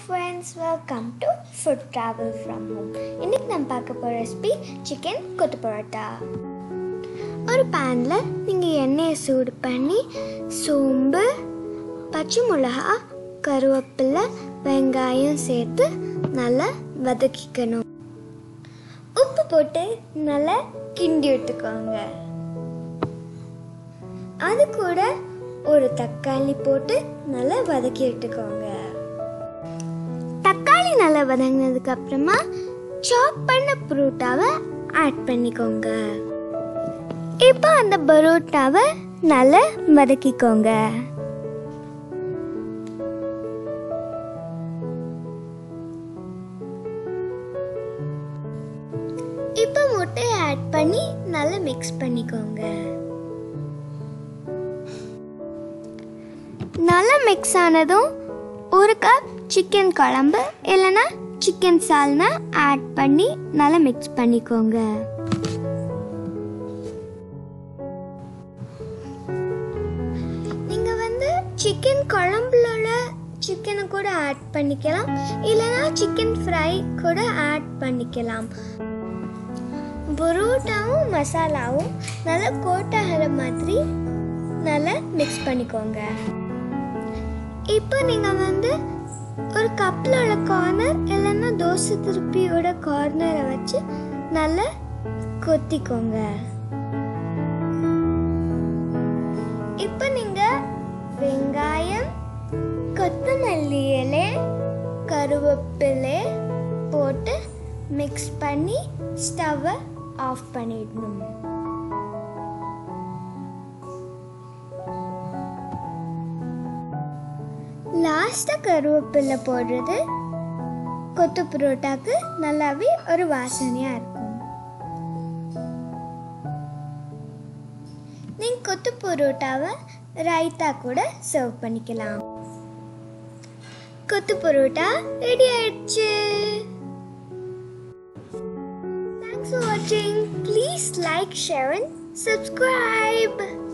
friends welcome to food travel from home இன்னைக்கு நம்ம பார்க்க போகிற ரெசிபி சிக்கன் கொத்து பரோட்டா ஒரு பேனில் நீங்கள் எண்ணெயை சூடு பண்ணி சோம்பு பச்சை மிளகா கருவேப்பிலை வெங்காயம் சேர்த்து நல்லா வதக்கிக்கணும் உப்பு போட்டு நல்லா கிண்டி விட்டுக்கோங்க அது கூட ஒரு தக்காளி போட்டு நல்லா வதக்கி விட்டுக்கோங்க தக்காளி நல்லா வதங்கினதுக்கு அப்புறமா சாப் பண்ண புரோட்டாவை ஆட் பண்ணிக்கோங்க இப்போ அந்த பரோட்டாவை நல்லா வதக்கிக்கோங்க இப்போ முட்டையை ஆட் பண்ணி நல்லா மிக்ஸ் பண்ணிக்கோங்க நல்லா மிக்ஸ் ஆனதும் ஒரு கப் சிக்கன் குழம்பு இல்லைன்னா சிக்கன் சால்னா ஆட் பண்ணி நல்லா மிக்ஸ் பண்ணிக்கோங்க நீங்கள் வந்து சிக்கன் குழம்புல சிக்கனை கூட ஆட் பண்ணிக்கலாம் இல்லைன்னா சிக்கன் ஃப்ரை கூட ஆட் பண்ணிக்கலாம் பரோட்டாவும் மசாலாவும் நல்லா கோட் ஆகிற மாதிரி நல்லா மிக்ஸ் பண்ணிக்கோங்க இப்போ நீங்கள் வந்து ஒரு கப்பில் உள்ள கார்னர் இல்லைன்னா தோசை திருப்பியோட கார்னரை வச்சு நல்லா கொத்திக்கோங்க இப்போ நீங்கள் வெங்காயம் கொத்தமல்லி இலை கருவேப்பிலை போட்டு மிக்ஸ் பண்ணி ஸ்டவ்வை ஆஃப் பண்ணிடணும் லாஸ்ட்டாக கருவேப்பிலை போடுறது கொத்து புரோட்டாக்கு நல்லாவே ஒரு வாசனையாக இருக்கும் நீங்கள் கொத்து புரோட்டாவை ரைத்தா கூட சர்வ் பண்ணிக்கலாம் கொத்து புரோட்டா ரெடி ஆயிடுச்சு தேங்க்ஸ் ஃபார் வாட்சிங் please like share and subscribe